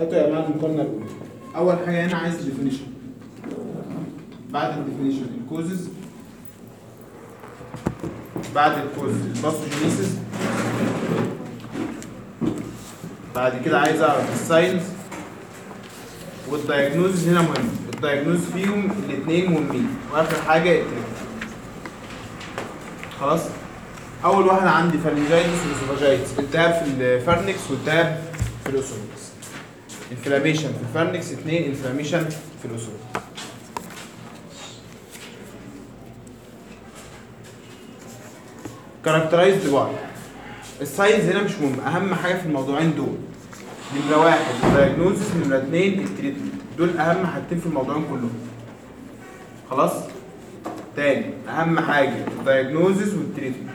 هاتوا يا جماعه المقارنه الاولى اول حاجه هنا عايز ديفينيشن بعد الديفينيشن الكوزز بعد الكوز الباثوجينيسيس بعد كده عايز اعرف الساينز والدايجنوز هنا مهم الدايجنوز فيهم الاثنين مهمين واخر حاجه التريتمنت خلاص اول واحد عندي فارنجايتس واسوفاجايتس التهاب في الفارنكس والتهاب في الاسوفاجس انفلاميشن في الفارنكس اثنين انفلاميشن في الاسوفاجس كاركترايزد باي الساينز هنا مش مهم اهم حاجه في الموضوعين دول نمره واحد الدايجنوزس نمره اثنين التريتمنت دول اهم حاجتين في الموضوعين كلهم خلاص تاني اهم حاجه الدايجنوزس والتريتمنت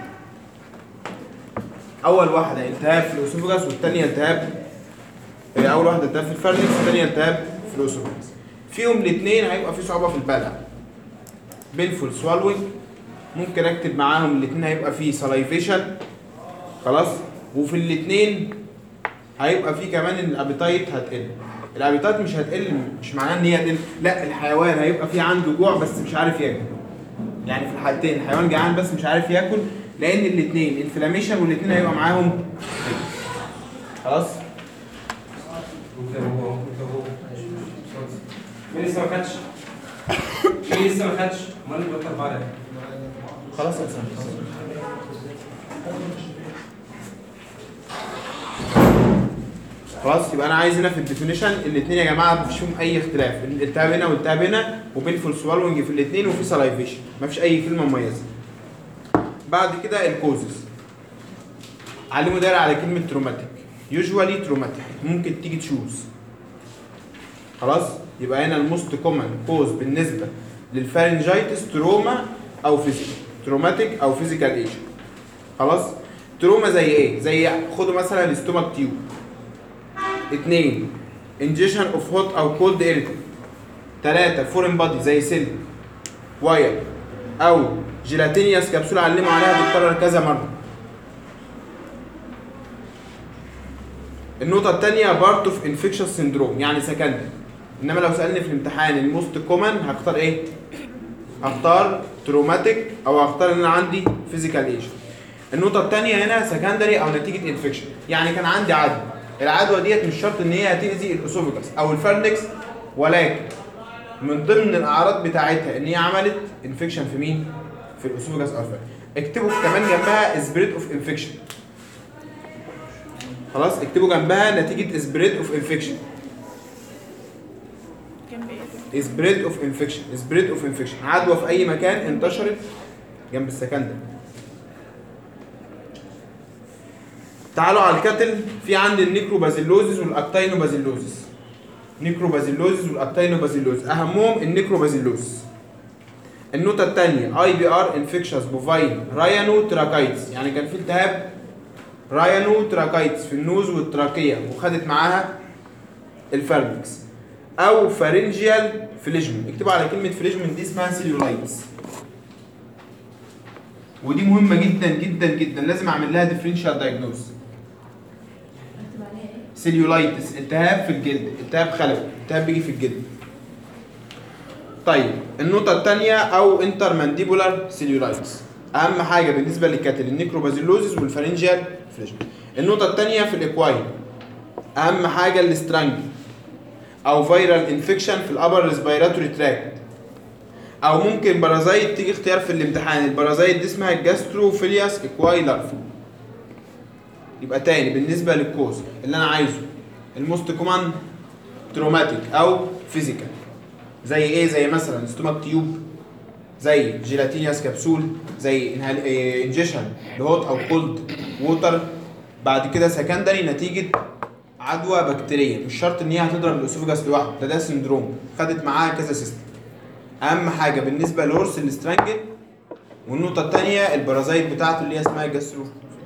اول واحده التهاب في الاسوفجاس والثانيه التهاب هي اول واحده التهاب في الفرنكس والثانيه التهاب في الاسوفجاس فيهم الاثنين هيبقى في صعوبه في البلع بينفول سوالوينج ممكن اكتب معاهم الاثنين هيبقى فيه سلايفيشن خلاص وفي الاثنين هيبقى فيه كمان ان الابيتايت هتقل الابيتايت مش هتقل مش معناه ان هي هتقل لا الحيوان هيبقى فيه عنده جوع بس مش عارف ياكل يعني في الحالتين الحيوان جعان بس مش عارف ياكل لان الاثنين انفلاميشن والاثنين هيبقى معاهم خلاص مين لسه ما خدش؟ مين لسه ما خدش؟ امال اللي بطل بعد خلاص يا سامي خلاص يبقى انا عايز هنا في الديفينيشن الاثنين يا جماعه مفيش فيهم اي اختلاف التهاب هنا والتهاب هنا وبينفول سوالوينج في الاثنين وفي سلايفيشن مفيش اي كلمه مميزه بعد كده الكوزز علموا دايره على كلمه تروماتيك يوجوالي تروماتيك ممكن تيجي تشوز خلاص يبقى هنا الموست كومن كوز بالنسبه للفارنجايتس تروما او فيزيكال تروماتيك او فيزيكال ايجنت خلاص تروما زي ايه زي خدوا مثلا الاستومك تيوب اثنين انجيشن اوف هوت او كولد ايريتنت ثلاثة فورين بادي زي سلك واير او جيلاتينيوس كبسولة علموا عليها بتكرر كذا مرة النقطة الثانية بارت اوف انفكشن سيندروم يعني سكندري انما لو سألني في الامتحان الموست كومن هختار ايه؟ هختار تروماتيك او هختار ان انا عندي فيزيكال ايجنت النقطة الثانية هنا سكندري او نتيجة انفكشن يعني كان عندي عدوى العدوى ديت مش شرط ان هي هتأذي الاسوفجس او الفرنكس ولكن من ضمن الاعراض بتاعتها ان هي عملت انفكشن في مين؟ في الاسوفجس او الفرنكس اكتبوا كمان جنبها سبريد اوف انفكشن خلاص اكتبوا جنبها نتيجة سبريد اوف انفكشن جنب ايه ده؟ سبريد اوف انفكشن سبريد اوف انفكشن عدوى في اي مكان انتشرت جنب السكندري تعالوا على الكتل في عندي النيكروبازيلوزيس والاكتاينوبازيلوزيس نيكروبازيلوزيس والاكتاينوبازيلوزيس اهمهم النيكروبازيلوزيس النقطة الثانية اي بي ار انفكشنز بوفاين رايانو تراكايتس يعني كان في التهاب رايانو تراكايتس في النوز والتراكية وخدت معاها الفرنكس او فارنجيال فليجمن اكتبوا على كلمه فليجمن دي اسمها سيلولايتس ودي مهمه جدا جدا جدا لازم اعمل لها ديفرنشال دايجنوز سيلولايتس التهاب في الجلد التهاب خلوي التهاب بيجي في الجلد طيب النقطه الثانيه او انترمانديبولار سيلولايتس اهم حاجه بالنسبه للكاتل النيكروبازيلوزيس والفارنجيال فليجمن النقطه الثانيه في الاكواين اهم حاجه الاسترانجل او فيرال انفكشن في الابر ريسبيراتوري تراكت او ممكن بارازايت تيجي اختيار في الامتحان البارازايت دي اسمها الجاستروفيلياس اكواي لارفا يبقى تاني بالنسبه للكوز اللي انا عايزه الموست كومن تروماتيك او فيزيكال زي ايه زي مثلا ستومك تيوب زي جيلاتينياس كبسول زي انجيشن لهوت او كولد ووتر بعد كده سكندري نتيجه عدوى بكتيريه مش شرط ان هي هتضرب الاسوفجاس لوحده ده ده سندروم خدت معاها كذا سيستم اهم حاجه بالنسبه للهورس الاسترانجل والنقطه الثانيه البارازايت بتاعته اللي هي اسمها جاسترو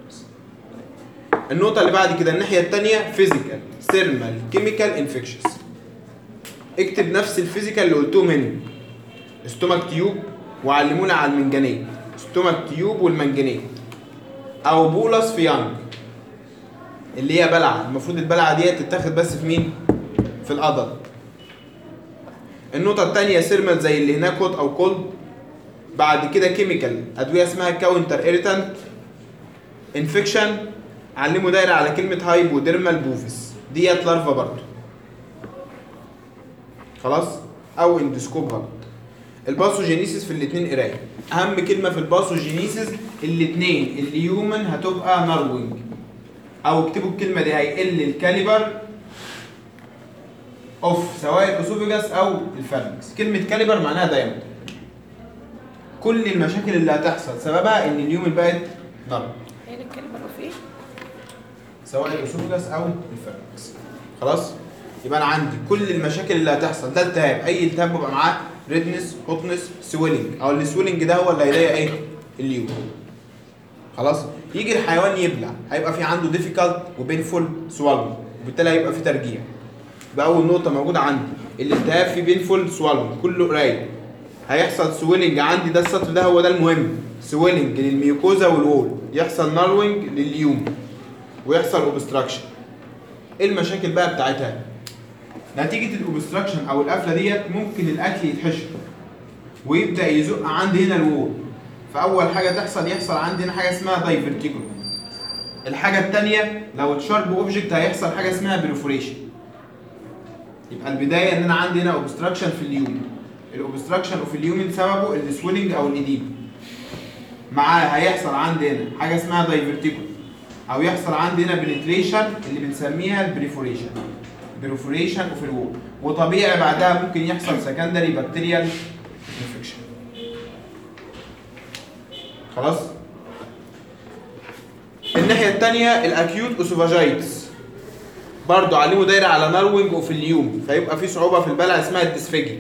النقطه اللي بعد كده الناحيه الثانيه فيزيكال ثيرمال كيميكال انفكشنز اكتب نفس الفيزيكال اللي قلتهم هنا ستومك تيوب وعلمونا على المنجنيت ستومك تيوب والمنجنيت او بولس في يانج اللي هي بلعه المفروض البلعه ديت تتاخد بس في مين في القدر النقطة التانية سيرمال زي اللي هناك هوت أو كولد بعد كده كيميكال أدوية اسمها كاونتر إيريتانت انفكشن علموا دايرة على كلمة هايبوديرمال بوفيس ديت لارفا برضه خلاص أو اندسكوب هارت الباثوجينيسيس في الاثنين قرايه اهم كلمه في الباثوجينيسيس الاثنين اليومن هتبقى ناروينج او اكتبوا الكلمه دي هيقل الكاليبر اوف سواء الاسوفيجاس او الفالنكس كلمه كاليبر معناها دايمتر كل المشاكل اللي هتحصل سببها ان اليومن بقت نار هي الكلمة في ايه؟ سواء الاسوفيجاس او الفالنكس خلاص يبقى انا عندي كل المشاكل اللي هتحصل ده التهاب اي التهاب بيبقى معاه ريدنس هوتنس سويلنج او السويلنج ده هو اللي هيضايق ايه اليوم خلاص يجي الحيوان يبلع هيبقى في عنده ديفيكالت وبينفول سوالو وبالتالي هيبقى في ترجيع يبقى اول نقطه موجوده عندي الالتهاب في بينفول سوالو كله قريب هيحصل سويلنج عندي ده السطر ده هو ده المهم سويلنج للميوكوزا والوول يحصل ناروينج لليوم ويحصل اوبستراكشن ايه المشاكل بقى بتاعتها نتيجه الاوبستراكشن او القفله ديت ممكن الاكل يتحشر ويبدا يزق عندي هنا الوول فاول حاجه تحصل يحصل عندي هنا حاجه اسمها دايفرتيكول الحاجه الثانيه لو الشارب اوبجكت هيحصل حاجه اسمها بريفوريشن يبقى البدايه ان انا عندي هنا اوبستراكشن في اليومن الاوبستراكشن اوف اليومن سببه السويلنج او الاديم معاه هيحصل عندي هنا حاجه اسمها دايفرتيكول او يحصل عندي هنا بنتريشن اللي بنسميها البريفوريشن بريفوريشن اوف الوول وطبيعي بعدها ممكن يحصل سكندري بكتيريال انفكشن خلاص الناحيه الثانيه الاكيوت اوسوفاجايتس برضه علموا دايره على ناروينج اوف اليوم فيبقى في صعوبه في البلع اسمها الديسفيجي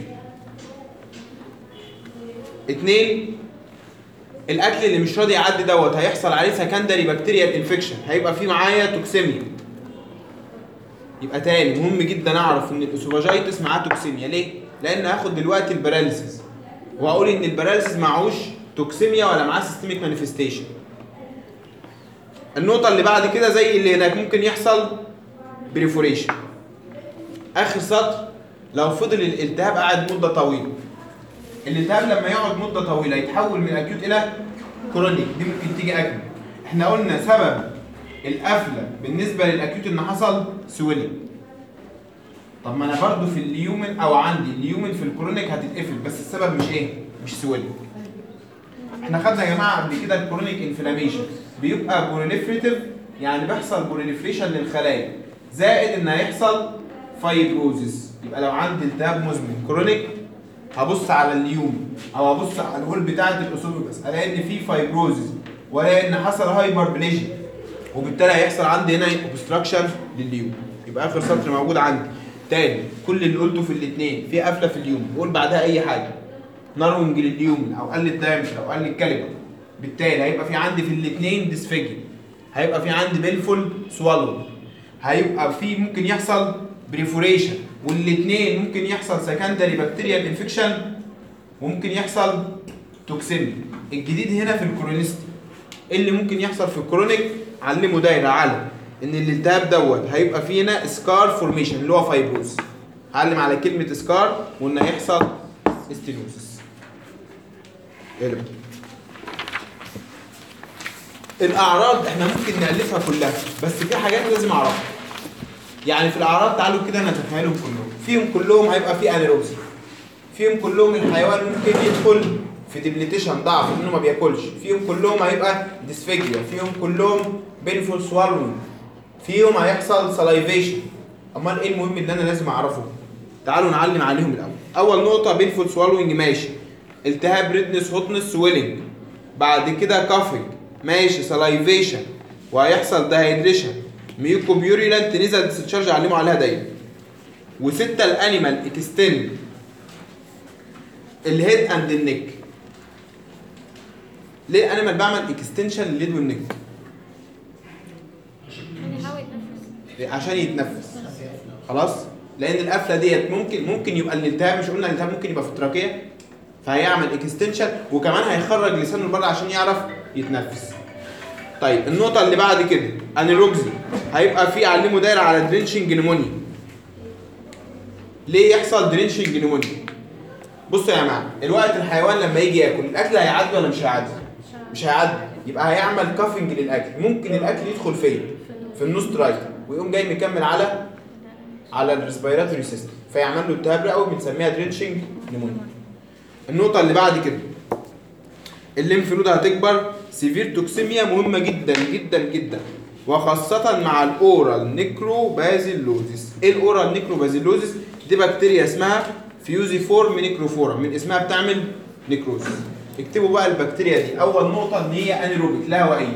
اتنين الاكل اللي مش راضي يعدي دوت هيحصل عليه سكندري بكتيريال انفكشن هيبقى فيه معايا توكسيميا يبقى تاني مهم جدا اعرف ان الاسوفاجيتس معاه توكسيميا ليه؟ لان هاخد دلوقتي الباراليسيس واقول ان الباراليسيس معهوش توكسيميا ولا معاه سيستميك مانيفستيشن النقطة اللي بعد كده زي اللي هناك ممكن يحصل بريفوريشن اخر سطر لو فضل الالتهاب قاعد مدة طويلة الالتهاب لما يقعد مدة طويلة يتحول من اكيوت الى كرونيك دي ممكن تيجي اجمل احنا قلنا سبب القفله بالنسبه للاكيوت ان حصل سويلنج طب ما انا برضو في اليومن او عندي اليومن في الكرونيك هتتقفل بس السبب مش ايه مش سويلنج احنا خدنا يا جماعه قبل كده الكرونيك انفلاميشن بيبقى بوريليفريتيف يعني بيحصل بوريليفريشن للخلايا زائد ان هيحصل فايبروزيس يبقى لو عندي التهاب مزمن كرونيك هبص على اليوم او هبص على الهول بتاعه الاسوفجس الاقي ان في فايبروزيس والاقي ان حصل هايبربليجيا وبالتالي هيحصل عندي هنا اوبستراكشن لليوم يبقى اخر سطر موجود عندي تاني كل اللي قلته في الاثنين في قفله في اليوم بقول بعدها اي حاجه ناروينج لليوم او قل الدايمتر او قل الكاليبر بالتالي هيبقى في عندي في الاثنين ديسفيجن هيبقى في عندي بينفول سوالو هيبقى في ممكن يحصل بريفوريشن والاثنين ممكن يحصل سكندري بكتيريال انفكشن وممكن يحصل توكسيميا الجديد هنا في الكرونيستي إيه اللي ممكن يحصل في الكرونيك علموا دايره على ان الالتهاب دوت هيبقى فيه هنا سكار فورميشن اللي هو فايبروز هعلم على كلمه سكار وان هيحصل ستينوزس قلب الاعراض احنا ممكن نالفها كلها بس في حاجات لازم اعرفها يعني في الاعراض تعالوا كده نتخيلهم كلهم فيهم كلهم هيبقى في انيروبسي فيهم كلهم الحيوان ممكن يدخل في ديبليتيشن ضعف انه ما بياكلش فيهم كلهم هيبقى ديسفيجيا فيهم كلهم بينفول سوالوينج فيهم هيحصل سلايفيشن امال ايه المهم اللي انا لازم اعرفه تعالوا نعلم عليهم الاول اول نقطه بينفول سوالوينج ماشي التهاب ريدنس هوتنس سويلنج بعد كده كافنج ماشي سلايفيشن وهيحصل دهيدريشن ميوكوبيوريلانت نزل ديسشارج علموا عليها دايما وستة الانيمال اكستند الهيد اند النك ليه الانيمال بعمل اكستنشن لليد والنك يعني يحاول يتنفس عشان يتنفس خلاص لان القفله ديت ممكن ممكن يبقى الالتهاب مش قلنا الالتهاب ممكن يبقى في التراكيه فهيعمل اكستنشن وكمان هيخرج لسانه لبره عشان يعرف يتنفس طيب النقطه اللي بعد كده انيروكسي هيبقى في علمه دايره على درينشنج نمونيا ليه يحصل درينشنج نيمونيا بصوا يا جماعه الوقت الحيوان لما يجي ياكل الاكل هيعدي ولا مش هيعدي مش هيعدي يبقى هيعمل كافنج للاكل ممكن الاكل يدخل فين في النوز ترايت ويقوم جاي مكمل على على الريسبيراتوري سيستم فيعمل له التهاب رئوي بنسميها درينشنج نيمونيا النقطه اللي بعد كده الليمف نود هتكبر سيفير توكسيميا مهمه جدا جدا جدا وخاصة مع الاورال نيكروبازيلوزيس ايه الاورال نيكروبازيلوزيس دي بكتيريا اسمها فيوزيفورم نيكروفورم من اسمها بتعمل نيكروز اكتبوا بقى البكتيريا دي اول نقطة ان هي انيروبيك لا هوائية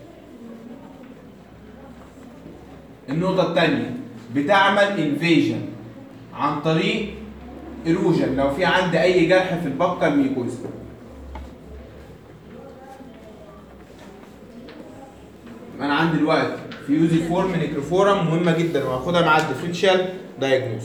النقطة الثانية بتعمل انفيجن عن طريق ايروجن لو في عندي اي جرح في البقة الميكوزا انا عندي دلوقتي فيوزي فورم نيكروفورم مهمه جدا وهاخدها مع الديفرنشال دايجنوز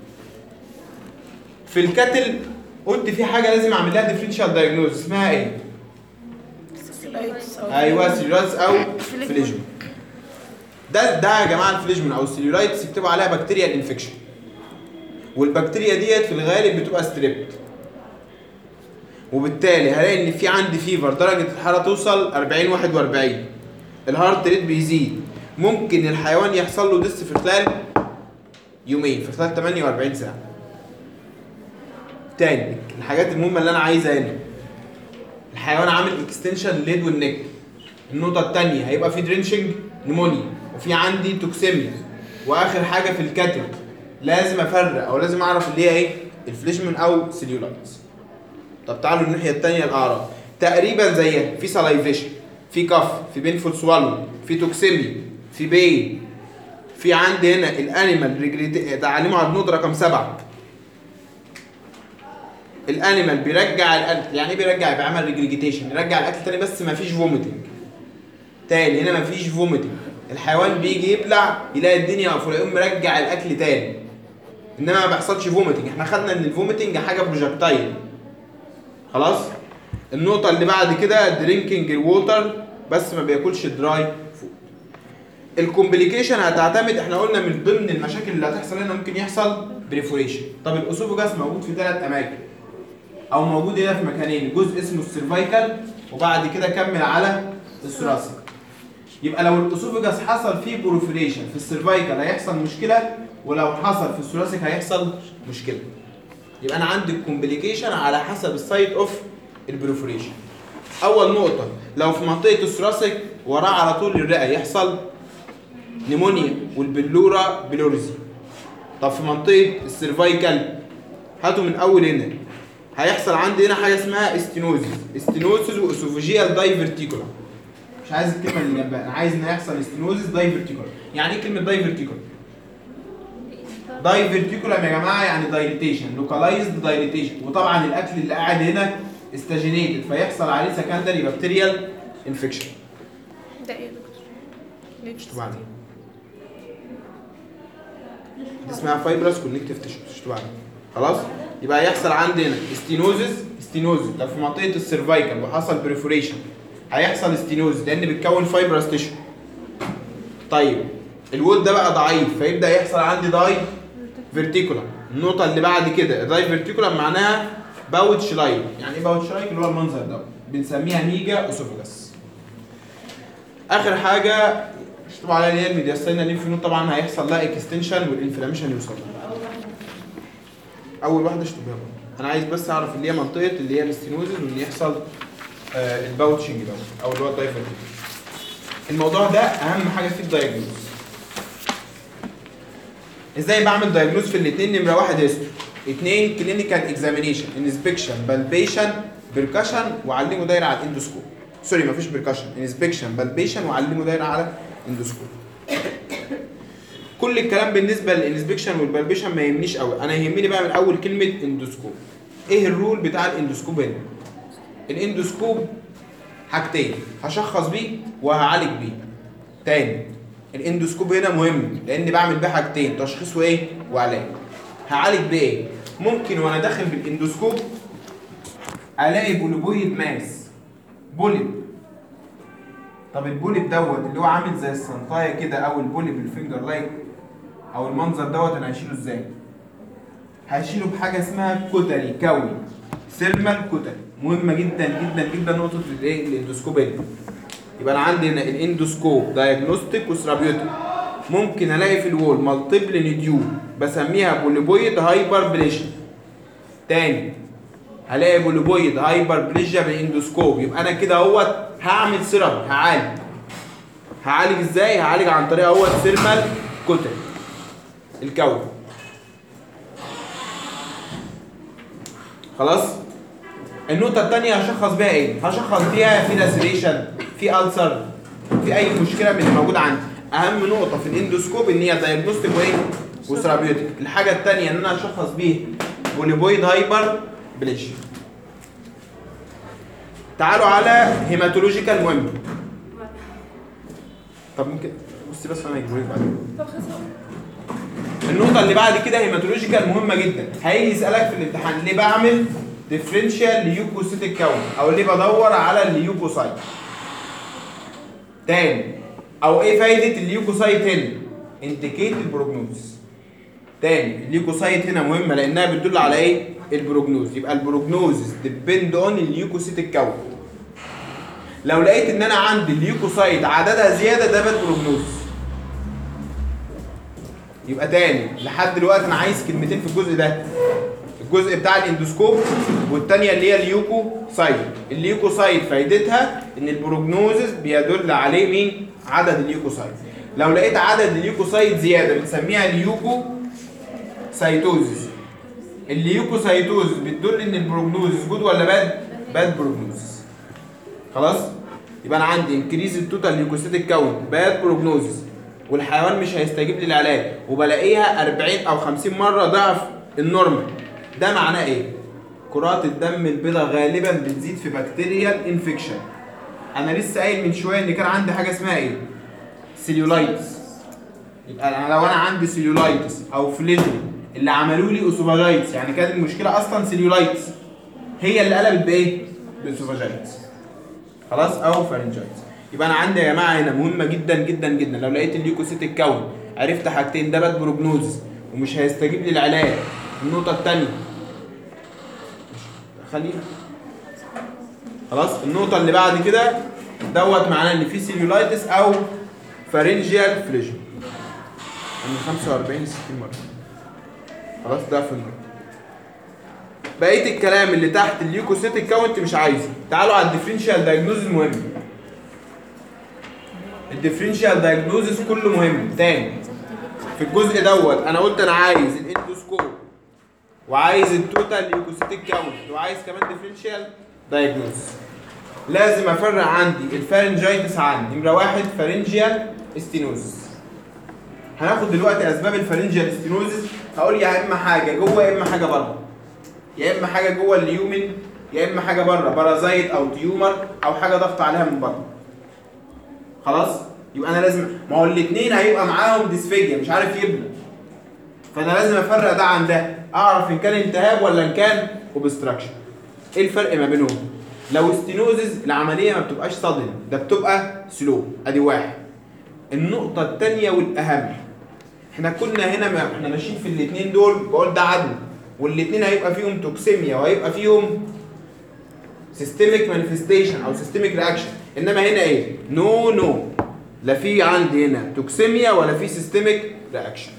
في الكتل قلت في حاجه لازم اعمل لها ديفرنشال دايجنوز اسمها ايه سيلايتس أو ايوه سيلولايتس او فليجمون. فليجمون ده ده يا جماعه الفليجمون او السيلولايتس يكتبوا عليها بكتيريا انفكشن والبكتيريا ديت في الغالب بتبقى ستريبت وبالتالي هلاقي ان في عندي فيفر درجه الحراره توصل 40 41 الهارت ريت بيزيد ممكن الحيوان يحصل له دس في خلال يومين في خلال 48 ساعه تاني الحاجات المهمه اللي انا عايزها هنا الحيوان عامل اكستنشن لليد والنك النقطه الثانيه هيبقى في درينشنج نمونيا وفي عندي توكسيميا واخر حاجه في الكاتب لازم افرق او لازم اعرف اللي هي ايه الفليشمن او سيليولايتس طب تعالوا الناحيه الثانيه الاعراض تقريبا زيها في سلايفيشن في كف في بينفول سوالو في توكسيميا في بين في عندي هنا الانيمال ريجريت تعليمه على النقطه رقم سبعه الانيمال بيرجع الاكل يعني ايه بيرجع بيعمل ريجريجيتيشن يرجع الاكل تاني بس ما فيش فوميتنج تاني هنا ما فيش فوميتنج الحيوان بيجي يبلع يلاقي الدنيا مقفوله يقوم مرجع الاكل تاني انما ما بيحصلش فوميتنج احنا خدنا ان الفوميتنج حاجه بروجكتايل خلاص النقطه اللي بعد كده درينكينج ووتر بس ما بياكلش دراي فود الكومبليكيشن هتعتمد احنا قلنا من ضمن المشاكل اللي هتحصل هنا ممكن يحصل بريفوريشن طب الاسوفوجاس موجود في ثلاث اماكن او موجود هنا في مكانين جزء اسمه السيرفايكال وبعد كده كمل على الثراسي يبقى لو الاسوفوجاس حصل فيه بروفوريشن في السيرفايكال هيحصل مشكله ولو حصل في الثراسيك هيحصل مشكله يبقى انا عندي الكومبليكيشن على حسب السايت اوف البروفوريشن اول نقطه لو في منطقه الثراسيك وراه على طول الرئه يحصل نيمونيا والبلورا بلورزي طب في منطقه السيرفايكال هاتوا من اول هنا هيحصل عندي هنا حاجه اسمها استينوزيس استينوزيس واسوفيجيال دايفرتيكولا مش عايز الكلمه اللي جنبها انا عايز ان يحصل استينوزيس دايفرتيكولا يعني ايه كلمه دايفرتيكولا دايفرتيكولم يا جماعه يعني دايليتيشن لوكالايزد دايليتيشن وطبعا الاكل اللي قاعد هنا استاجينيتد فيحصل عليه سكندري بكتيريال انفكشن ده ايه يا دكتور؟ ليه مش طبعا دي اسمها فايبرس كونكتيف تيشو مش طبعا خلاص يبقى هيحصل عندي هنا استينوزيس استينوزيس لو في منطقه السيرفايكال وحصل بريفوريشن هيحصل استينوزيس لان بيتكون فايبرس تيشو طيب الوول ده بقى ضعيف فيبدا يحصل عندي داي فيرتيكولم النقطه اللي بعد كده داي فيرتيكولم معناها باوتش لاين يعني ايه باوتش لاين اللي هو المنظر ده بنسميها ميجا اسوفجاس اخر حاجه مكتوب عليها اللي هي الميدياستينا ليمف نود طبعا هيحصل لها اكستنشن والانفلاميشن يوصل لها اول واحده اشتبها بقى. انا عايز بس اعرف اللي هي منطقه اللي هي الاستينوزز واللي يحصل آه الباوتشنج ده او اللي هو الدايفرتيكولم الموضوع ده اهم حاجه في الدايجنوز ازاي بعمل دايجنوز في الاثنين نمره واحد هيستوري اثنين كلينيكال اكزامينيشن انسبكشن بالبيشن بركشن وعلمه دايره على الاندوسكوب سوري مفيش بركشن انسبكشن بالبيشن وعلمه دايره على الاندوسكوب كل الكلام بالنسبه للانسبكشن والبالبيشن ما يهمنيش قوي انا يهمني بقى من اول كلمه اندوسكوب ايه الرول بتاع الاندوسكوب هنا الاندوسكوب حاجتين هشخص بيه وهعالج بيه تاني الاندوسكوب هنا مهم لان بعمل بيه حاجتين تشخيص وايه وعلاج هعالج بايه ممكن وانا داخل بالاندوسكوب الاقي بوليبويد ماس بوليب طب البوليب دوت اللي هو عامل زي السنطايه كده او البوليب الفينجر لايك او المنظر دوت انا هشيله ازاي هشيله بحاجه اسمها كتري كوي سيرمال كتري مهمه جدا جدا جدا نقطه الايه الاندوسكوب هنا يبقى انا عندي هنا الاندوسكوب دايجنوستيك وثيرابيوتيك ممكن الاقي في الوول مالتيبل نديو بسميها بوليبويد هايبر بليشن تاني هلاقي بوليبويد هايبر بليجيا بالاندوسكوب يبقى انا كده اهوت هعمل سيرم هعالج هعالج ازاي هعالج عن طريق اهوت سيرمال كتل الكون خلاص النقطة التانية هشخص بيها ايه؟ هشخص بيها في لاسريشن في ألسر في أي مشكلة من اللي موجودة عندي أهم نقطة في الاندوسكوب إن هي دايجنوستيك وإيه؟ وثيرابيوتيك الحاجة التانية إن أنا أشخص بيه بوليبويد هايبر بليشيا تعالوا على هيماتولوجيكال مهم طب ممكن بصي بس انا هجيبهولك بعدين طب خلاص النقطة اللي بعد كده هيماتولوجيكال مهمة جدا هيجي يسألك في الامتحان ليه بعمل ديفرنشال ليوكوسيتيك كاونت او ليه بدور على الليوكوسايت تاني او ايه فايدة الليوكوسايت هنا انديكيت البروجنوز تاني الليوكوسايت هنا مهمة لانها بتدل على ايه البروجنوز يبقى البروجنوز ديبند اون الليوكوسيتيك كاونت لو لقيت ان انا عندي الليوكوسايت عددها زيادة ده باد بروجنوز يبقى تاني لحد دلوقتي انا عايز كلمتين في الجزء ده الجزء بتاع الاندوسكوب والتانية اللي هي اليوكوسايت اليوكوسايت فايدتها ان البروجنوزس بيدل عليه مين عدد اليوكوسايت لو لقيت عدد اليوكوسايت زياده بنسميها اليوكوسايتوزس اليوكوسايتوزس بتدل ان البروجنوزس جود ولا باد باد بروجنوزس خلاص يبقى انا عندي انكريز التوتال ليوكوسيتيك كاونت باد بروجنوزس والحيوان مش هيستجيب للعلاج وبلاقيها 40 او 50 مره ضعف النورمال ده معناه ايه كرات الدم البيضاء غالبا بتزيد في بكتيريال انفكشن انا لسه قايل من شويه ان كان عندي حاجه اسمها ايه سيلولايتس يبقى انا لو انا عندي سيلولايتس او فليجن اللي عملوا لي اوسوفاجايتس يعني كانت المشكله اصلا سيلولايتس هي اللي قلبت بايه باوسوفاجايتس خلاص او فارنجايتس يبقى انا عندي يا جماعه هنا مهمه جدا جدا جدا لو لقيت الليوكوسيت اتكون عرفت حاجتين ده باد بروجنوز ومش هيستجيب للعلاج النقطه الثانيه خلينا خلاص النقطه اللي بعد كده دوت معناه ان في سيلولايتس او فارنجيال فليجن من 45 ل 60 مره خلاص ده في النقطة. بقيه الكلام اللي تحت الليوكوسيتيك كاونت مش عايزه تعالوا على الديفرنشال دايجنوز المهم الديفرنشال دايجنوزس كله مهم تاني في الجزء دوت انا قلت انا عايز الاندوسكوب وعايز التوتال ليوكوسيتيك كاونت وعايز كمان ديفرنشال دايجنوز لازم افرق عندي الفارنجايتس عن نمره واحد فارنجيال استينوزس هناخد دلوقتي اسباب الفارنجيال استينوزس هقول يا اما حاجه جوه يا اما حاجه بره يا اما حاجه جوه اليومن يا اما حاجه بره بارازايت او تيومر او حاجه ضغط عليها من بره خلاص يبقى انا لازم ما هو الاثنين هيبقى معاهم ديسفيجيا مش عارف يبنى فانا لازم افرق ده عن ده اعرف ان كان التهاب ولا ان كان اوبستراكشن ايه الفرق ما بينهم لو ستينوزز العمليه ما بتبقاش صدم ده بتبقى سلو ادي واحد النقطه الثانيه والاهم احنا كنا هنا ما احنا ماشيين في الاثنين دول بقول ده عدو والاثنين هيبقى فيهم توكسيميا وهيبقى فيهم سيستميك مانيفستيشن او سيستميك رياكشن انما هنا ايه نو no, نو no. لا في عندي هنا توكسيميا ولا في سيستميك رياكشن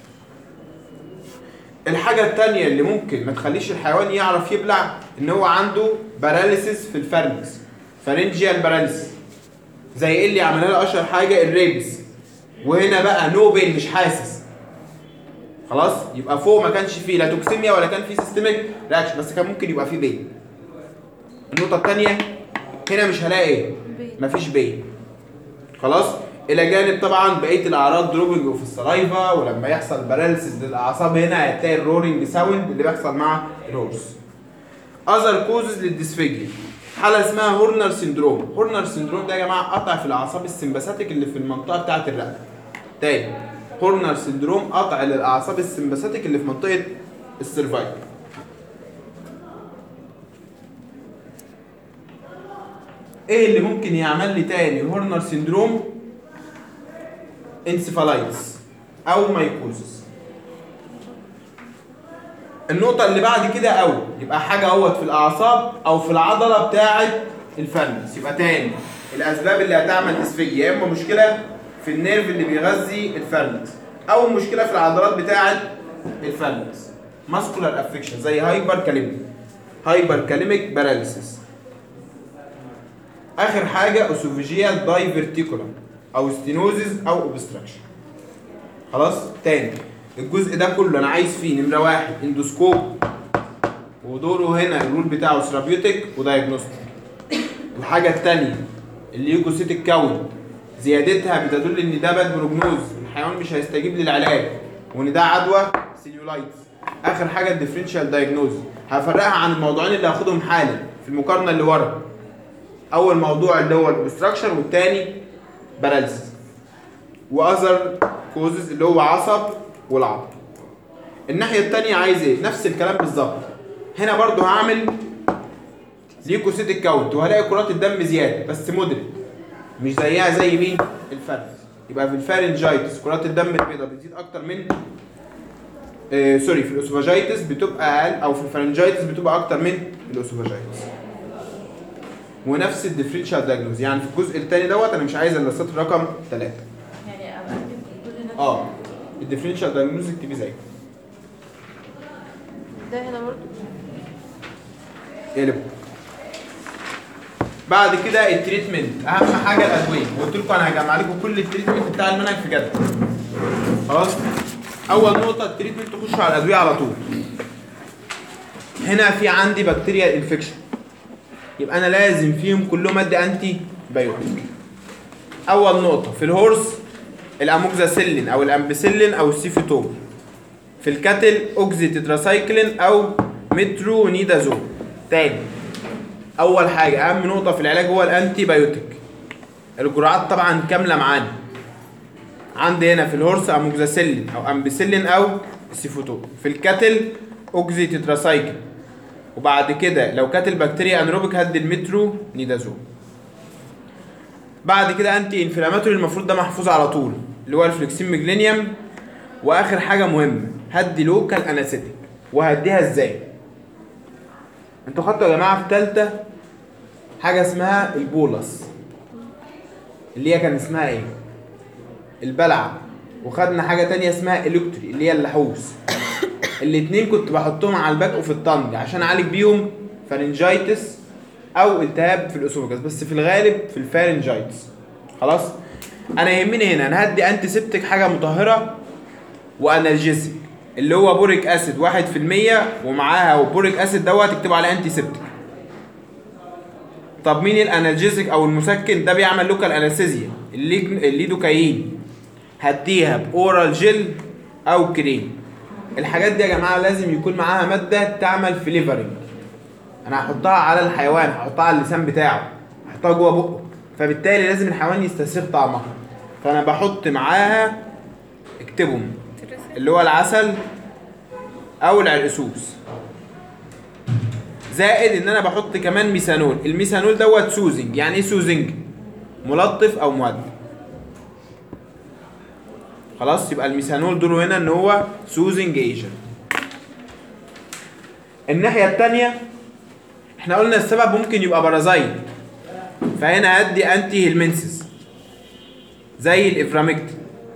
الحاجة التانية اللي ممكن ما تخليش الحيوان يعرف يبلع ان هو عنده باراليسيس في الفرنكس فارنجيال باراليسيس زي ايه اللي عملها له اشهر حاجة الريبس وهنا بقى نو بين مش حاسس خلاص يبقى فوق ما كانش فيه لا توكسيميا ولا كان فيه سيستميك رياكشن بس كان ممكن يبقى فيه بين النقطة التانية هنا مش هلاقي ايه مفيش بين خلاص الى جانب طبعا بقيه الاعراض دروبنج في السلايفا ولما يحصل باراليسيس للاعصاب هنا هتلاقي الرورنج ساوند اللي بيحصل مع الهورس اذر كوزز للديسفيجيا حاله اسمها هورنر سيندروم هورنر سيندروم ده يا جماعه قطع في الاعصاب السمباثيك اللي في المنطقه بتاعه الرقبه تاني هورنر سيندروم قطع للاعصاب السمباثيك اللي في منطقه السيرفايكل ايه اللي ممكن يعمل لي تاني هورنر سيندروم انسفالايتس او مايكوزس النقطة اللي بعد كده أو يبقى حاجة اهوت في الأعصاب أو في العضلة بتاعة الفرنس يبقى تاني الأسباب اللي هتعمل ديسفيجيا يا إما مشكلة في النيرف اللي بيغذي الفرنس أو مشكلة في العضلات بتاعة الفرنس ماسكولار افكشن زي هايبر كاليميك هايبر كاليميك باراليسيس آخر حاجة أوسوفيجيال دايفرتيكولار أو ستينوزيس أو اوبستراكشن خلاص تاني الجزء ده كله انا عايز فيه نمره واحد اندوسكوب ودوره هنا الرول بتاعه ثيرابيوتيك ودايجنوستيك الحاجه الثانيه الليوكوسيتيك كاونت زيادتها بتدل ان ده باد بروجنوز الحيوان مش هيستجيب للعلاج وان ده عدوى سيليولايتس اخر حاجه الديفرنشال دايجنوز هفرقها عن الموضوعين اللي هاخدهم حالا في المقارنه اللي ورا اول موضوع اللي هو الاوبستراكشن والثاني باراليسيس واذر كوزز اللي هو عصب والعظم الناحيه الثانيه عايز ايه نفس الكلام بالظبط هنا برضو هعمل ليكوسيتيك كاونت وهلاقي كرات الدم زياده بس مودريت مش زيها زي مين الفرنس يبقى في الفارنجايتس كرات الدم البيضاء بتزيد اكتر من آه سوري في الاسوفاجيتس بتبقى اقل او في الفارنجايتس بتبقى اكتر من الاسوفاجيتس ونفس الديفرنشال دايجنوز يعني في الجزء الثاني دوت انا مش عايز الا السطر رقم 3 يعني ابقى اكتب كل ده اه الديفرنشال دايجنوز اكتبي زي ده هنا برضه اقلبه بعد كده التريتمنت اهم حاجه الادويه قلت لكم انا هجمع لكم كل التريتمنت بتاع المنهج في جدول خلاص اول نقطه التريتمنت تخشوا على الادويه على طول هنا في عندي بكتيريا انفكشن يبقى انا لازم فيهم كلهم ادي انتي بايوتيك اول نقطه في الهورس الاموكزاسيلين او الامبسيلين او السيفيتوم في الكاتل اوكزي تتراسايكلين او مترونيدازول تاني اول حاجه اهم نقطه في العلاج هو الانتي بايوتيك الجرعات طبعا كامله معانا عندي هنا في الهورس اموكزاسيلين او امبسيلين او سيفوتوم في الكاتل اوكزي تتراسايكل وبعد كده لو كانت البكتيريا انروبيك هدي المترو نيدازول بعد كده انتي انفلاماتوري المفروض ده محفوظ على طول اللي هو الفليكسين ميجلينيوم واخر حاجه مهمه هدي لوكال انستيك وهديها ازاي انتوا خدتوا يا جماعه في ثالثه حاجه اسمها البولس اللي هي كان اسمها ايه البلع وخدنا حاجه تانية اسمها الكتري اللي هي اللحوس الاتنين كنت بحطهم على الباك اوف الطنج عشان اعالج بيهم فارنجايتس او التهاب في الاسوفاجس بس في الغالب في الفارنجايتس خلاص انا يهمني هنا انا هدي انتي سيبتك حاجه مطهره وانالجيسيك اللي هو بوريك اسيد 1% ومعاها وبوريك اسيد دوت اكتبوا عليه انتي سيبتك طب مين الانالجيسيك او المسكن ده بيعمل لوكال انستيزيا الليج- الليدوكاين هديها باورال جل او كريم الحاجات دي يا جماعه لازم يكون معاها ماده تعمل فليفرنج انا هحطها على الحيوان هحطها على اللسان بتاعه هحطها جوه بقه فبالتالي لازم الحيوان يستسيغ طعمها فانا بحط معاها اكتبهم اللي هو العسل او العرقسوس زائد ان انا بحط كمان ميثانول الميثانول دوت سوزنج يعني ايه سوزنج ملطف او مهدئ خلاص يبقى الميثانول دوره هنا ان هو سوزنج ايجنت الناحيه الثانيه احنا قلنا السبب ممكن يبقى بارازايت فهنا هدي انتي هيلمنسز زي الافرامكتين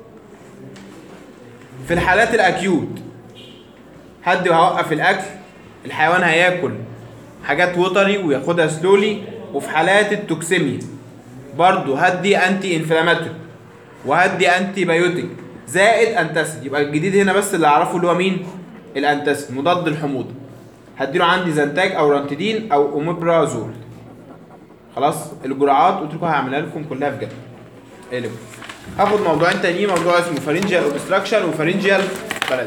في الحالات الاكيوت هدي وهوقف الاكل الحيوان هياكل حاجات وطري وياخدها سلولي وفي حالات التوكسيميا برضو هدي انتي انفلاماتوري وهدي انتي بايوتيك زائد انتاسيد يبقى الجديد هنا بس اللي اعرفه اللي هو مين الانتاسيد مضاد الحموضه هديله عندي زنتاج او رانتيدين او اوميبرازول خلاص الجرعات قلت لكم هعملها لكم كلها في جدول اقلبوا هاخد موضوعين تانيين موضوع اسمه فارنجيال اوبستراكشن وفارنجيال بالانس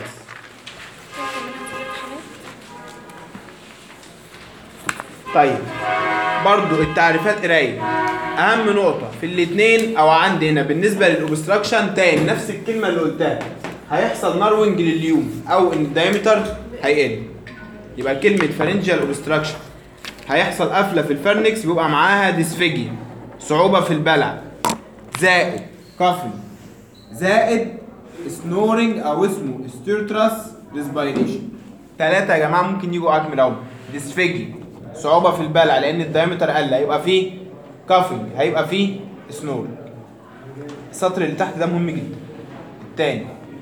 طيب برضو التعريفات قرايه اهم نقطه في الاثنين او عندي هنا بالنسبه للاوبستراكشن تاني نفس الكلمه اللي قلتها هيحصل ناروينج لليوم او ان الدايمتر هيقل يبقى كلمه فارنجيال اوبستراكشن هيحصل قفله في الفرنكس بيبقى معاها ديسفيجيا صعوبه في البلع زائد كافي زائد سنورنج او اسمه ستيرتراس ريسبيريشن ثلاثة يا جماعة ممكن يجوا أكمل أهو ديسفيجي صعوبة في البلع لأن الدايمتر قل هيبقى فيه كافنج هيبقى فيه سنور السطر اللي تحت ده مهم جدا التاني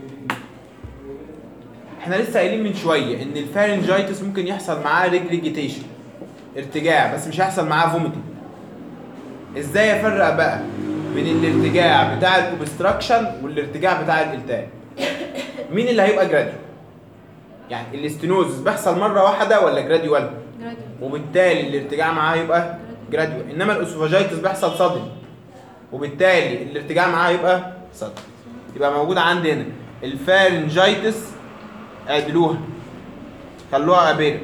احنا لسه قايلين من شوية إن الفارنجايتس ممكن يحصل معاه ريجريجيتيشن ارتجاع بس مش هيحصل معاه فوميتنج ازاي افرق بقى بين الارتجاع بتاع الاوبستراكشن والارتجاع بتاع الالتهاب مين اللي هيبقى جراديوال يعني الاستينوزس بيحصل مره واحده ولا جراديوال جراديوال وبالتالي الارتجاع معاه يبقى جراديوال انما الاسوفاجيتس بيحصل صدمي وبالتالي الارتجاع معاه يبقى صدمي يبقى موجود عندي هنا الفارنجايتس اعدلوها خلوها ابيرا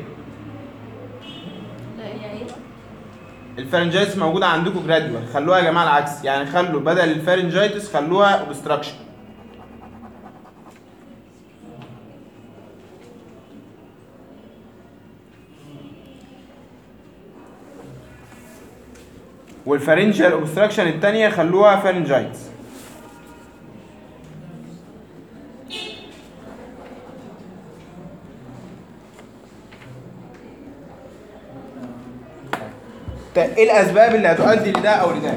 لا يعني ايه الفارنجايتس موجوده عندكم جراديوال خلوها يا جماعه العكس يعني خلوا بدل الفارنجايتس خلوها اوبستراكشن والفارنجال اوبستراكشن الثانيه خلوها فارنجايتس طيب ايه الاسباب اللي هتؤدي لده او لده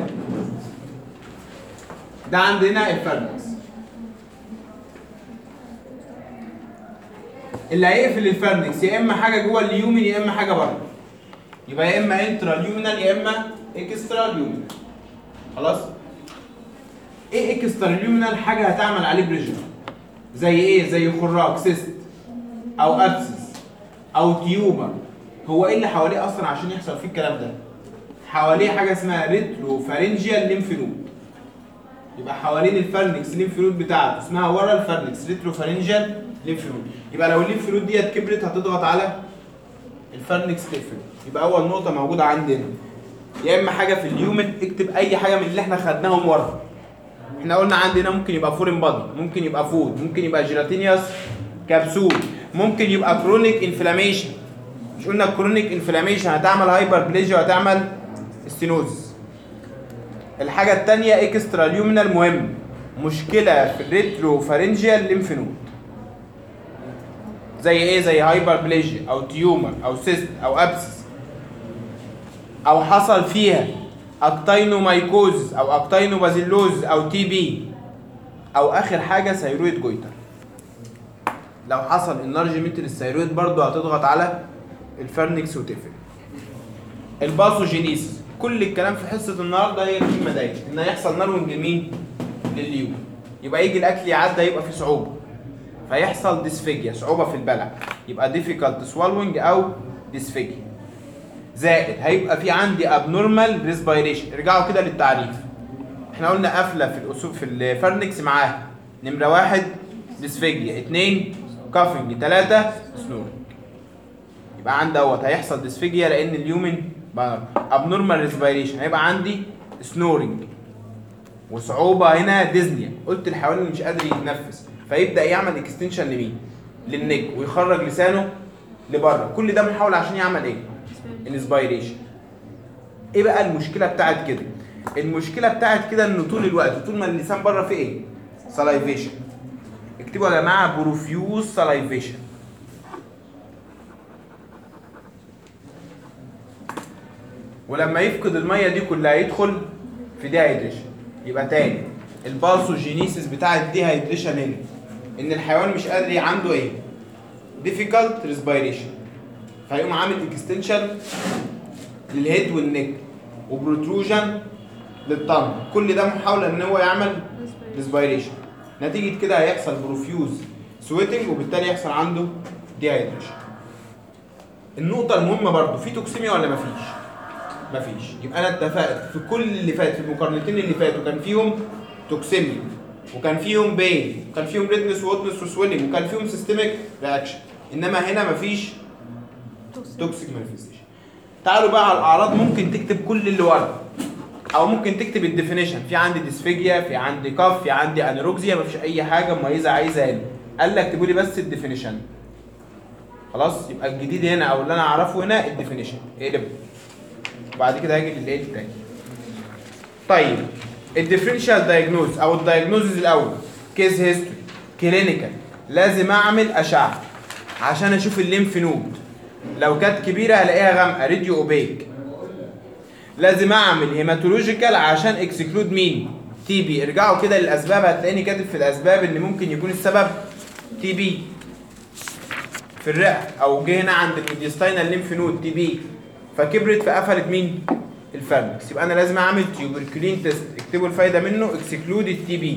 ده عندنا الفرنكس اللي هيقفل الفرنكس يا اما حاجه جوه اليومن يا اما حاجه بره يبقى يا اما انترا اليومينال يا اما اكسترا اليومينال خلاص ايه اكسترا اليومينال حاجه هتعمل عليه بريشر زي ايه زي خراج سيست او ابسس او تيومر هو ايه اللي حواليه اصلا عشان يحصل فيه الكلام ده حواليه حاجه اسمها ريترو فارنجيال ليمف نود يبقى حوالين الفرنكس ليمف نود بتاعته اسمها ورا الفرنكس ريترو فارنجيال ليمف نود يبقى لو الليمف نود ديت كبرت هتضغط على الفرنكس تقفل يبقى اول نقطه موجوده عندنا يا اما حاجه في اليومن اكتب اي حاجه من اللي احنا خدناهم ورا احنا قلنا عندنا ممكن يبقى فورين بادي ممكن يبقى فود ممكن يبقى جيلاتينيوس كبسول ممكن يبقى كرونيك انفلاميشن مش قلنا الكرونيك انفلاميشن هتعمل هايبر بليجيا وهتعمل ستينوز الحاجه الثانيه اكسترا اليومينال مهم مشكله في الريترو فارنجيال ليمف نود زي ايه زي هايبر بليجيا او تيومر او سيست او ابسس او حصل فيها اكتاينومايكوز او اكتاينوبازيلوز او تي بي او اخر حاجه ثيرويد جويتر لو حصل انرجمنت للثيرويد برضو هتضغط على الفرنكس وتقفل الباثوجينيس كل الكلام في حصه النهارده هي الكلمه ديت ان هيحصل نارونج لمين لليوم يبقى يجي الاكل يعدى يبقى فيه صعوبه فيحصل ديسفيجيا صعوبه في البلع يبقى difficult swallowing او ديسفيجيا زائد هيبقى في عندي abnormal respiration ارجعوا كده للتعريف احنا قلنا قفله في الاسوف في الفرنكس معاها نمره واحد ديسفيجيا اثنين كافنج ثلاثه سنورنج يبقى عندي اهوت هيحصل ديسفيجيا لان اليومن ابنورمال ريسبيريشن هيبقى عندي سنورنج وصعوبه هنا ديزنيا قلت الحيوان اللي مش قادر يتنفس فيبدا يعمل اكستنشن لمين للنك ويخرج لسانه لبره كل ده بنحاول عشان يعمل ايه انسبيريشن ايه بقى المشكله بتاعت كده المشكله بتاعت كده ان طول الوقت طول ما اللسان بره فيه ايه سلايفيشن اكتبوا يا جماعه بروفيوز سلايفيشن ولما يفقد الميه دي كلها يدخل في ديهايدريشن يبقى تاني الباثوجينيسيس بتاع الديهايدريشن هنا ان الحيوان مش قادر ي- عنده ايه difficult respiration فيقوم عامل اكستنشن للهيد والنك وبروتروجن للطن كل ده محاوله ان هو يعمل ريسبيريشن نتيجه كده هيحصل بروفيوز سويتنج وبالتالي يحصل عنده ديهايدريشن النقطه المهمه برضو في توكسيميا ولا مفيش مفيش يبقى انا اتفقت في كل اللي فات في المقارنتين اللي فاتوا كان فيهم توكسيميا وكان فيهم بين وكان فيهم ريدنس ووتنس وسويلنج وكان فيهم سيستميك رياكشن انما هنا مفيش توكسيك مانيفستيشن تعالوا بقى على الاعراض ممكن تكتب كل اللي ورا او ممكن تكتب الديفينيشن في عندي ديسفيجيا في عندي كاف في عندي انيروكسيا مفيش اي حاجه مميزه عايزه هنا قال لك اكتبوا لي بس الديفينيشن خلاص يبقى الجديد هنا او اللي انا اعرفه هنا الديفينيشن اقلب وبعد كده هاجي للايه التاني طيب الديفرنشال دايجنوز او الدايجنوزز الاول كيس هيستوري كلينيكال لازم اعمل اشعه عشان اشوف الليمف نود لو كانت كبيره هلاقيها غامقه راديو اوبيك لازم اعمل هيماتولوجيكال عشان اكسكلود مين تي بي ارجعوا كده للاسباب هتلاقيني كاتب في الاسباب ان ممكن يكون السبب تي بي في الرئه او جه هنا عند الميديستاينال ليمف نود تي بي فكبرت فقفلت مين الفرنكس يبقى انا لازم اعمل تيوبركلين تيست اكتبوا الفايده منه اكسكلود التي بي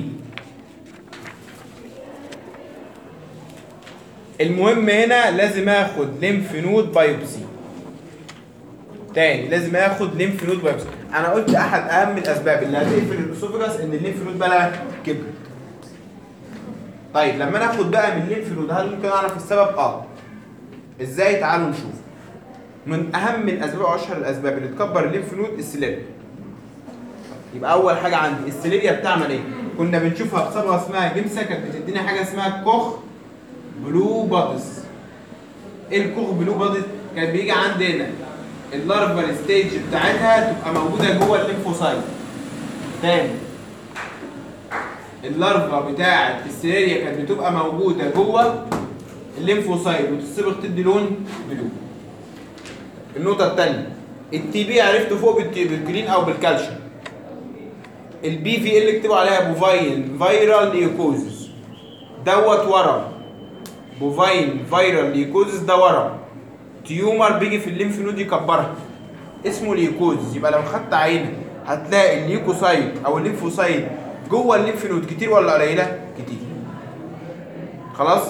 المهم هنا لازم اخد ليمف نود بايوبسي تاني لازم اخد ليمف نود بايوبسي انا قلت احد اهم الاسباب اللي هتقفل الاسوفجاس ان الليمف نود بقى كبرت طيب لما انا اخد بقى من الليمف نود هل ممكن اعرف السبب اه ازاي تعالوا نشوف من اهم الاسباب واشهر الاسباب اللي تكبر الليمف نود السيليريا يبقى اول حاجه عندي السيليريا بتعمل ايه كنا بنشوفها بصبغه اسمها جمسه كانت بتدينا حاجه اسمها كوخ بلو بادز ايه الكوخ بلو بادز كان بيجي عندنا اللارفال ستيج بتاعتها تبقى موجوده جوه الليمفوسايت تاني اللارفا بتاعت السيليريا كانت بتبقى موجوده جوه الليمفوسايت وتصبغ تدي لون بلو النقطه الثانيه التي بي عرفته فوق بالكلين او بالكالشيوم البي في اللي اكتبوا عليها بوفاين فيرال ليوكوزس دوت ورم بوفاين فيرال ليوكوزس ده ورم تيومر بيجي في الليمف نود يكبرها اسمه ليوكوزس يبقى لو خدت عينه هتلاقي الليوكوسايت او الليمفوسايت جوه الليمف نود كتير ولا قليله كتير خلاص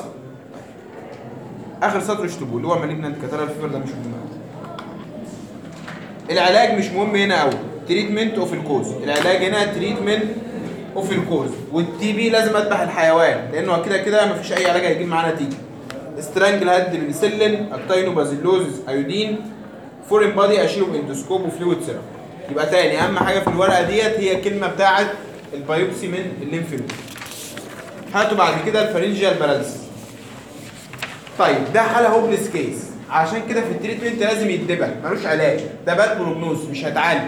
اخر سطر اشطبوه اللي هو مالجنانت كاترال فيفر ده مش مهم العلاج مش مهم هنا قوي تريتمنت اوف الكوز العلاج هنا تريتمنت اوف الكوز والتي بي لازم اذبح الحيوان لانه كده كده مفيش اي علاج هيجيب معاه نتيجه سترانجل هاد بنسلين اكتاينو بازيلوز ايودين فورين بادي اشيله باندوسكوب وفلويد سيرم يبقى تاني اهم حاجه في الورقه ديت هي الكلمه بتاعه البايوبسي من الليمف نود هاتوا بعد كده الفارنجيال بالانس طيب ده حاله هوبلس كيس عشان كده في التريتمنت لازم يتدبل ملوش علاج ده باد بروجنوز مش هتعالج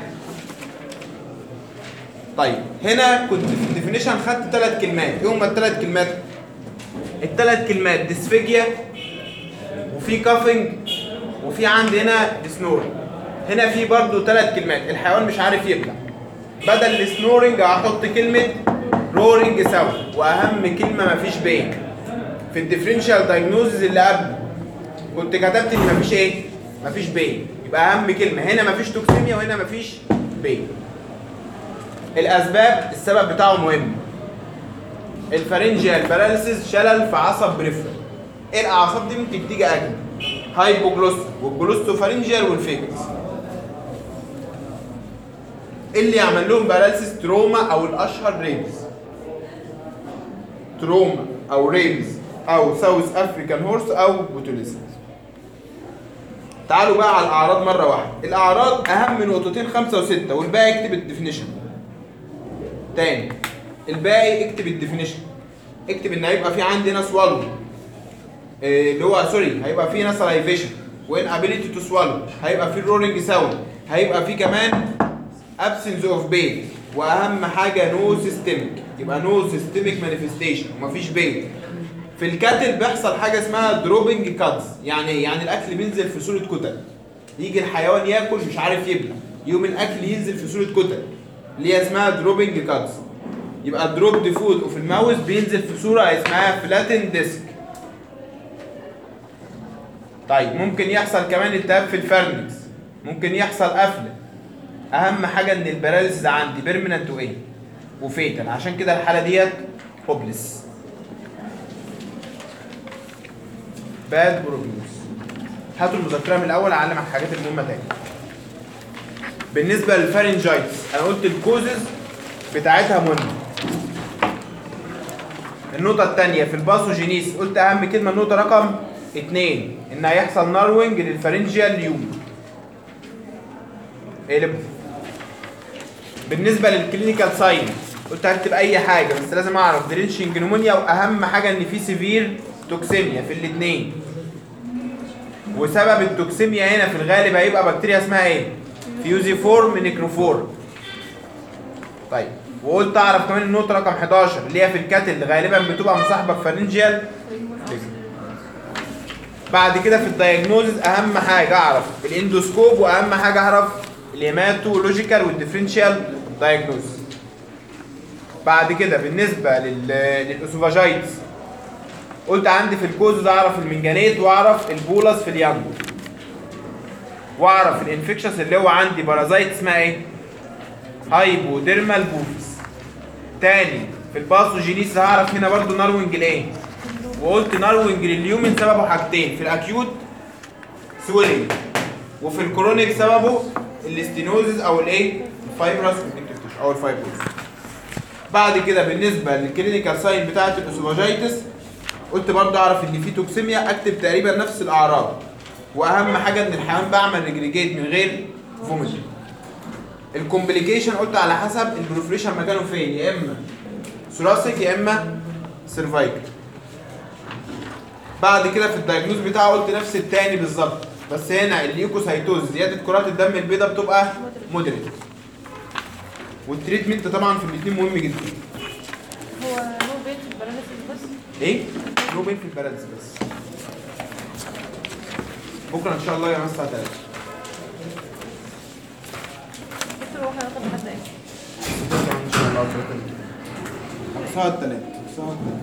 طيب هنا كنت في الديفينيشن خدت ثلاث كلمات ايه هما الثلاث كلمات الثلاث كلمات ديسفيجيا وفي كافنج وفي عندي هنا سنورنج هنا في برضو ثلاث كلمات الحيوان مش عارف يبلع بدل السنورنج هحط كلمه رورنج ساوند واهم كلمه مفيش بين في الديفرنشال دايجنوزز اللي قبل كنت كتبت ان مفيش ايه مفيش بين يبقى اهم كلمه هنا مفيش توكسيميا وهنا مفيش بين الاسباب السبب بتاعه مهم الفارنجيال باراليسيس شلل في عصب بريفرال ايه الاعصاب دي ممكن تيجي اجل هايبوجلوس والجلوستوفارنجيال والفيكس اللي يعمل لهم باراليسيس تروما او الاشهر ريبز تروما او ريبز او ساوث افريكان هورس او بوتوليزم تعالوا بقى على الاعراض مره واحده الاعراض اهم نقطتين خمسة وستة والباقي اكتب الديفينيشن تاني الباقي اكتب الديفينيشن اكتب ان هيبقى في عندي ناس والو إيه اللي هو سوري هيبقى في ناس سلايفيشن وان ابيليتي تو سوالو هيبقى في رولينج ساوند هيبقى في كمان ابسنس اوف بين واهم حاجه نو سيستميك يبقى نو سيستميك مانيفستيشن ومفيش بين في الكاتل بيحصل حاجه اسمها دروبنج كاتس يعني ايه يعني الاكل بينزل في صوره كتل يجي الحيوان ياكل مش عارف يبلع يوم الاكل ينزل في صوره كتل اللي هي اسمها دروبنج كاتس يبقى دروب فود وفي الماوس بينزل في صوره اسمها فلاتن ديسك طيب ممكن يحصل كمان التهاب في الفرنكس ممكن يحصل قفله اهم حاجه ان الباراليسيس عندي بيرمننت وايه وفيتال عشان كده الحاله ديت هوبلس باد بروجنوز هاتوا المذكره من الاول اعلم على الحاجات المهمه تاني بالنسبه للفارنجايتس انا قلت الكوزز بتاعتها مهمه النقطه الثانيه في الباثوجينيس قلت اهم كلمه النقطه رقم اثنين ان هيحصل ناروينج للفارنجيال ليوم قلب بالنسبه للكلينيكال ساين قلت هكتب اي حاجه بس لازم اعرف درينشنج نمونيا واهم حاجه ان في سيفير توكسيميا في الاثنين وسبب التوكسيميا هنا في الغالب هيبقى بكتيريا اسمها ايه فيوزيفورم نيكروفورم طيب وقلت اعرف كمان النقطه رقم 11 اللي هي في الكاتل غالبا بتبقى مصاحبه بفارنجيال بعد كده في الدايجنوزز اهم حاجه اعرف الاندوسكوب واهم حاجه اعرف الهيماتولوجيكال والديفرنشال دايجنوزز بعد كده بالنسبه لل للاسوفاجايتس قلت عندي في الكوزز اعرف المنجنيت واعرف البولس في اليانج واعرف الانفكشنز اللي هو عندي بارازايت اسمها ايه هايبوديرمال بوفيس تاني في الباثوجينيس هعرف هنا برضو ناروينج الايه وقلت ناروينج لليومن سببه حاجتين في الاكيوت سويلنج وفي الكرونيك سببه الاستينوزز او الايه الفايبرس او الفايبروز بعد كده بالنسبه للكلينيكال ساين بتاعه الاسوفاجيتس قلت برضه اعرف ان في توكسيميا اكتب تقريبا نفس الاعراض واهم حاجه ان الحيوان بعمل ريجريجيت من غير فوميتنج الكومبليكيشن قلت على حسب البروفريشن مكانه فين يا اما ثوراسيك يا اما سيرفايكل بعد كده في الدايجنوز بتاعه قلت نفس التاني بالظبط بس هنا الليوكوسايتوز زياده كرات الدم البيضاء بتبقى مودريت والتريتمنت طبعا في الاثنين مهم جدا هو نو بيت في الباراليسيس بس ايه نو بين في البالانس بس بكره ان شاء الله يا جماعه الساعه 3 دكتور هو احنا هناخد لحد ايه؟ ان شاء الله الساعه 3 الساعه 3